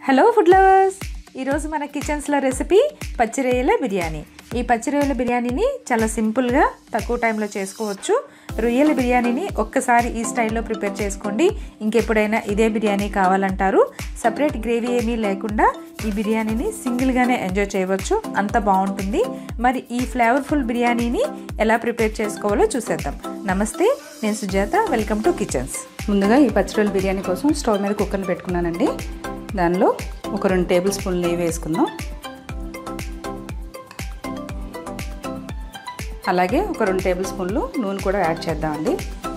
hello food lovers ఈరోజు మన కిచెన్స్లో recipe పచ్చిరొయ్యల biryani ఈ పచ్చిరొయ్యల బిర్యానీని చాలా సింపుల్గా తక్కువ టైంలో చేసుకోవచ్చు రొయ్యల బిర్యానీని ఒక్కసారి ఈ స్టైల్లో ప్రిపేర్ చేసుకోండి ఇంకెప్పుడైనా ఇదే బిర్యానీ కావాలంటారు సపరేట్ గ్రేవీ ఏమీ లేకుండా ఈ బిర్యానీని సింగిల్గానే ఎంజాయ్ చేయవచ్చు అంత బాగుంటుంది మరి ఈ ఫ్లేవర్ఫుల్ బిర్యానీని ఎలా ప్రిపేర్ చేసుకోవాలో చూసేద్దాం నమస్తే నేను సుజాత వెల్కమ్ టు కిచెన్స్ ముందుగా ఈ పచ్చిరొయ్యల బిర్యానీ కోసం స్టవ్ మీద కుక్కర్ని పెట్టుకున్నానండి దానిలో ఒక రెండు టేబుల్ స్పూన్లు నెయ్యి వేసుకుందాం అలాగే ఒక రెండు టేబుల్ స్పూన్లు నూనె కూడా యాడ్ చేద్దామండి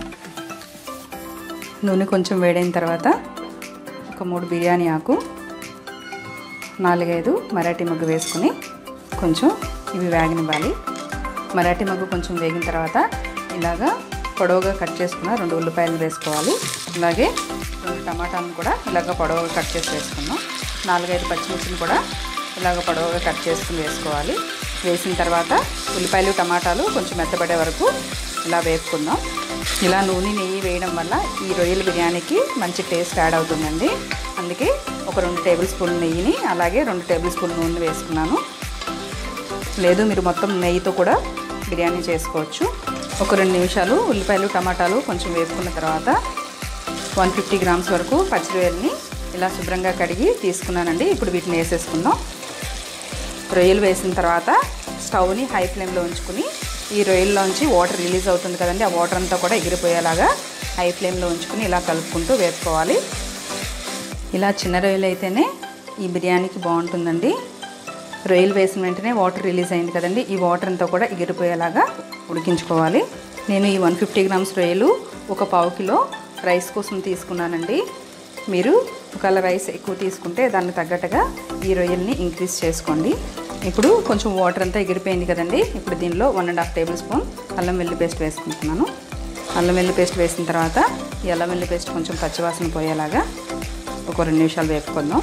నూనె కొంచెం వేడైన తర్వాత ఒక మూడు బిర్యానీ ఆకు నాలుగైదు మరాఠీ మగ్గు వేసుకుని కొంచెం ఇవి వేగనివ్వాలి మరాఠీ మగ్గు కొంచెం వేగిన తర్వాత ఇలాగా పొడవుగా కట్ చేసుకున్న రెండు ఉల్లిపాయలు వేసుకోవాలి అలాగే రెండు టమాటాలను కూడా ఇలాగ పొడవుగా కట్ చేసి వేసుకుందాం నాలుగైదు పచ్చిమిర్చిని కూడా ఇలాగ పొడవుగా కట్ చేసుకుని వేసుకోవాలి వేసిన తర్వాత ఉల్లిపాయలు టమాటాలు కొంచెం మెత్తబడే వరకు ఇలా వేపుకుందాం ఇలా నూనె నెయ్యి వేయడం వల్ల ఈ రొయ్యల బిర్యానీకి మంచి టేస్ట్ యాడ్ అవుతుందండి అందుకే ఒక రెండు టేబుల్ స్పూన్ నెయ్యిని అలాగే రెండు టేబుల్ స్పూన్ నూనె వేసుకున్నాను లేదు మీరు మొత్తం నెయ్యితో కూడా బిర్యానీ చేసుకోవచ్చు ఒక రెండు నిమిషాలు ఉల్లిపాయలు టమాటాలు కొంచెం వేసుకున్న తర్వాత వన్ ఫిఫ్టీ గ్రామ్స్ వరకు పచ్చిరొయ్యల్ని ఇలా శుభ్రంగా కడిగి తీసుకున్నానండి ఇప్పుడు వీటిని వేసేసుకుందాం రొయ్యలు వేసిన తర్వాత స్టవ్ని హై ఫ్లేమ్లో ఉంచుకుని ఈ రొయ్యల్లోంచి వాటర్ రిలీజ్ అవుతుంది కదండి ఆ వాటర్ అంతా కూడా ఎగిరిపోయేలాగా హై ఫ్లేమ్లో ఉంచుకుని ఇలా కలుపుకుంటూ వేసుకోవాలి ఇలా చిన్న రొయ్యలు అయితేనే ఈ బిర్యానీకి బాగుంటుందండి రొయ్యలు వేసిన వెంటనే వాటర్ రిలీజ్ అయింది కదండి ఈ వాటర్ అంతా కూడా ఎగిరిపోయేలాగా ఉడికించుకోవాలి నేను ఈ వన్ ఫిఫ్టీ గ్రామ్స్ రొయ్యలు ఒక పావు కిలో రైస్ కోసం తీసుకున్నానండి మీరు ఒకవేళ రైస్ ఎక్కువ తీసుకుంటే దానికి తగ్గట్టుగా ఈ రొయ్యల్ని ఇంక్రీజ్ చేసుకోండి ఇప్పుడు కొంచెం వాటర్ అంతా ఎగిరిపోయింది కదండి ఇప్పుడు దీనిలో one and half tablespoon అల్లం వెల్లి పేస్ట్ వేసుకుంటున్నాను అల్లం వెల్లి పేస్ట్ వేసిన తర్వాత ఈ అల్లం వెల్లి పేస్ట్ కొంచెం పచ్చివాసన పోయేలాగా ఒక రెండు నిమిషాలు వేపుకుందాం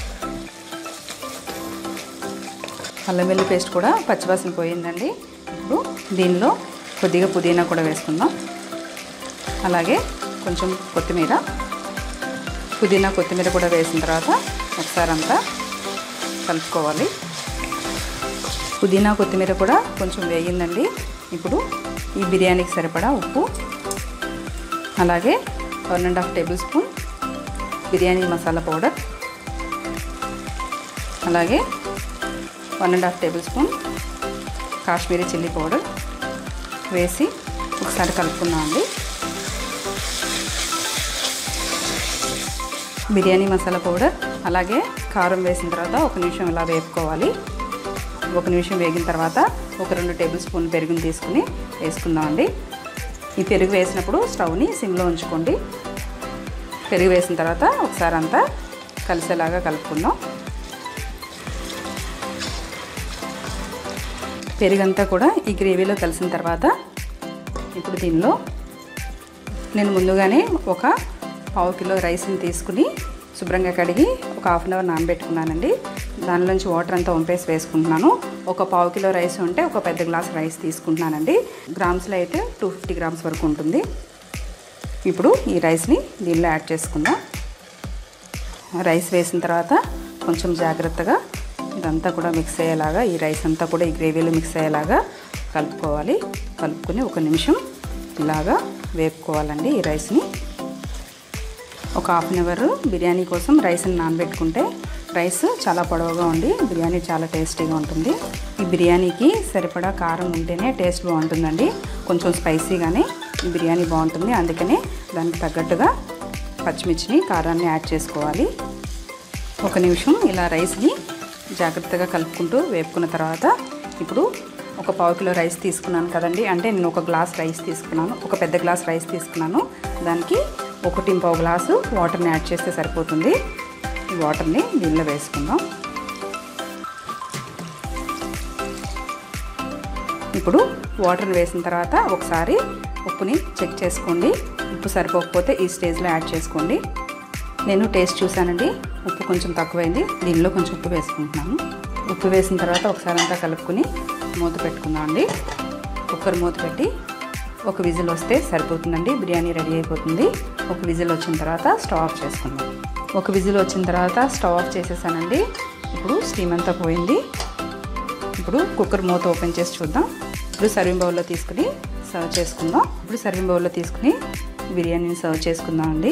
అల్లం వెల్లి పేస్ట్ కూడా పచ్చివాసన పోయిందండి ఇప్పుడు దీనిలో కొద్దిగా పుదీనా కూడా వేసుకుందాం అలాగే కొంచెం కొత్తిమీర పుదీనా కొత్తిమీర కూడా వేసిన తర్వాత ఒకసారి అంతా కలుపుకోవాలి పుదీనా కొత్తిమీర కూడా కొంచెం వేగిందండి ఇప్పుడు ఈ బిర్యానీకి సరిపడా ఉప్పు అలాగే one and half tablespoon biryani masala powder అలాగే one and half tablespoon Kashmiri chilli powder వేసి ఒకసారి కలుపుకుందామండి బిర్యానీ మసాలా పౌడర్ అలాగే కారం వేసిన తర్వాత ఒక నిమిషం ఇలా వేపుకోవాలి ఒక నిమిషం వేగిన తర్వాత ఒక రెండు టేబుల్ స్పూన్ పెరుగుని తీసుకుని వేసుకుందామండి ఈ పెరుగు వేసినప్పుడు స్టవ్ని సిమ్లో ఉంచుకోండి పెరుగు వేసిన తర్వాత ఒకసారి అంతా కలిసేలాగా కలుపుకుందాం పెరుగంతా కూడా ఈ గ్రేవీలో కలిసిన తర్వాత ఇప్పుడు దీనిలో నేను ముందుగానే ఒక పావు కిలో రైస్ని తీసుకుని శుభ్రంగా కడిగి ఒక హాఫ్ అన్ అవర్ నానబెట్టుకున్నానండి దానిలోంచి వాటర్ అంతా వంపేసి వేసుకుంటున్నాను ఒక పావు కిలో రైస్ ఉంటే ఒక పెద్ద గ్లాస్ రైస్ తీసుకుంటున్నానండి గ్రామ్స్లో అయితే టూ ఫిఫ్టీ గ్రామ్స్ వరకు ఉంటుంది ఇప్పుడు ఈ రైస్ని దీనిలో యాడ్ చేసుకుందాం రైస్ వేసిన తర్వాత కొంచెం జాగ్రత్తగా ఇదంతా కూడా మిక్స్ అయ్యేలాగా ఈ రైస్ అంతా కూడా ఈ గ్రేవీలో మిక్స్ అయ్యేలాగా కలుపుకోవాలి కలుపుకొని ఒక నిమిషం ఇలాగా వేపుకోవాలండి ఈ రైస్ని ఒక హాఫ్ అన్ అవర్ బిర్యానీ కోసం రైస్ని నానబెట్టుకుంటే రైస్ చాలా పొడవుగా ఉండి బిర్యానీ చాలా టేస్టీగా ఉంటుంది ఈ బిర్యానీకి సరిపడా కారం ఉంటేనే టేస్ట్ బాగుంటుందండి కొంచెం స్పైసీగానే ఈ బిర్యానీ బాగుంటుంది అందుకనే దానికి తగ్గట్టుగా పచ్చిమిర్చిని కారాన్ని యాడ్ చేసుకోవాలి ఒక నిమిషం ఇలా రైస్ని జాగ్రత్తగా కలుపుకుంటూ వేపుకున్న తర్వాత ఇప్పుడు ఒక పావు కిలో రైస్ తీసుకున్నాను కదండి అంటే నేను ఒక గ్లాస్ రైస్ తీసుకున్నాను ఒక పెద్ద గ్లాస్ రైస్ తీసుకున్నాను దానికి ఒకటి పావు గ్లాసు వాటర్ని యాడ్ చేస్తే సరిపోతుంది ఈ వాటర్ని దీనిలో వేసుకుందాం ఇప్పుడు వాటర్ని వేసిన తర్వాత ఒకసారి ఉప్పుని చెక్ చేసుకోండి ఉప్పు సరిపోకపోతే ఈ స్టేజ్లో యాడ్ చేసుకోండి నేను టేస్ట్ చూశానండి ఉప్పు కొంచెం తక్కువైంది దీనిలో కొంచెం ఉప్పు వేసుకుంటున్నాను ఉప్పు వేసిన తర్వాత ఒకసారి అంతా కలుపుకొని మూత పెట్టుకుందాం అండి కుక్కర్ మూత పెట్టి ఒక విజిల్ వస్తే సరిపోతుందండి బిర్యానీ రెడీ అయిపోతుంది ఒక విజిల్ వచ్చిన తర్వాత స్టవ్ ఆఫ్ చేసుకుందాం ఒక విజిల్ వచ్చిన తర్వాత స్టవ్ ఆఫ్ చేసేసానండి ఇప్పుడు స్టీమ్ అంతా పోయింది ఇప్పుడు కుక్కర్ మూత ఓపెన్ చేసి చూద్దాం ఇప్పుడు సర్వింగ్ బౌల్లో తీసుకుని సర్వ్ చేసుకుందాం ఇప్పుడు సర్వింగ్ బౌల్లో తీసుకుని బిర్యానీని సర్వ్ చేసుకుందాం అండి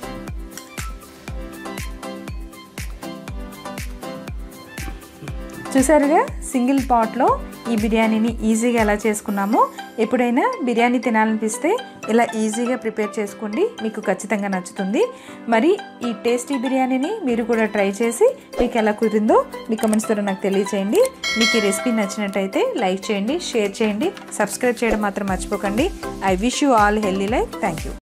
చూసారుగా సింగిల్ పాట్లో ఈ బిర్యానీని ఈజీగా ఎలా చేసుకున్నామో ఎప్పుడైనా బిర్యానీ తినాలనిపిస్తే ఇలా ఈజీగా ప్రిపేర్ చేసుకోండి మీకు ఖచ్చితంగా నచ్చుతుంది మరి ఈ టేస్టీ బిర్యానీని మీరు కూడా ట్రై చేసి మీకు ఎలా కుదిరిందో మీ కమెంట్స్ ద్వారా నాకు తెలియచేయండి మీకు ఈ రెసిపీ నచ్చినట్టయితే లైక్ చేయండి షేర్ చేయండి సబ్స్క్రైబ్ చేయడం మాత్రం మర్చిపోకండి I wish you all healthy life thank you